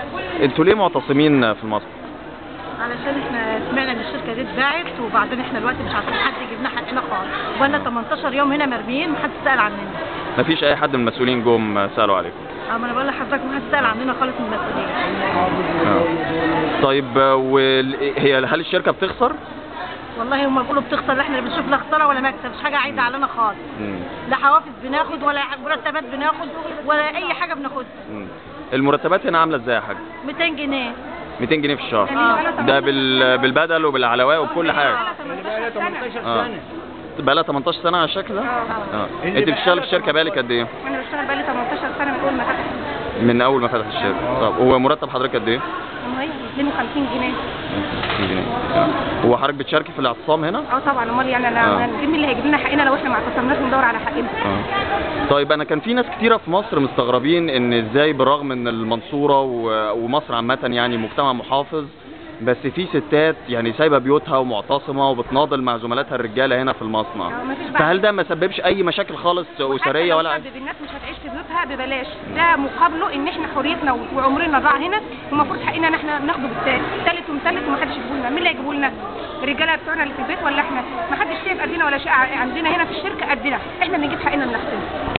انتوا ليه معتصمين في المصنع علشان احنا سمعنا ان الشركه دي اتباعت وبعدين احنا دلوقتي مش عارفين حد يجيب لنا حقنا خالص وبقالنا 18 يوم هنا مرميين محدش سال عننا مفيش اي حد من المسؤولين جم سالوا عليكم اما انا بقول لحضرتك محدش سال عننا خالص من المسؤولين آه. طيب وال... هي هل الشركه بتخسر والله هم بيقولوا بتخسر لا احنا بنشوف لا خساره ولا مكسب مش حاجه عايده علينا خالص مم. لا حوافز بناخد ولا مرتبات بناخد ولا اي حاجه بناخدها مم. المرتبات هنا عامله ازاي يا حاج 200 جنيه 200 جنيه في الشهر آه. ده بال... بالبدل وبالعلواء وبكل حاجه اه بقى لها 18 سنه على الشكل ده اه انت بتشتغلي في الشركه بقالك قد ايه انا بشتغل بقالي 18 سنه من اول ما فتحت من اول ما فتحت الشركه طب هو مرتب حضرتك قد ايه المهم 52 جنيه 60 جنيه آه. هو حضرتك بتشاركي في الاعتصام هنا اه طبعا امال يعني آه. انا هنجيب مين اللي هيجيب لنا حقنا لو احنا ما اعتصمناش وندور على حقنا آه. طيب انا كان في ناس كتيره في مصر مستغربين ان ازاي بالرغم ان المنصوره و- ومصر عامه يعني مجتمع محافظ بس في ستات يعني سايبه بيوتها ومعتصمه وبتناضل مع زملاتها الرجاله هنا في المصنع آه، مفيش بقى. فهل ده ما سببش اي مشاكل خالص اسريه ولا حتى لو سبب الناس مش هتعيش في بيوتها ببلاش ده مقابله ان احنا حريتنا و- وعمرنا ضاع هنا والمفروض حقنا ان احنا ناخده بالتالت تالت ومتلت ومحدش يجيبه لنا مين اللي هيجيبه لنا الرجاله بتوعنا اللي في البيت ولا احنا محدش شايف قدنا ولا شيء ع- عندنا هنا في الشركه قدنا احنا بنجيب حقنا لنفسنا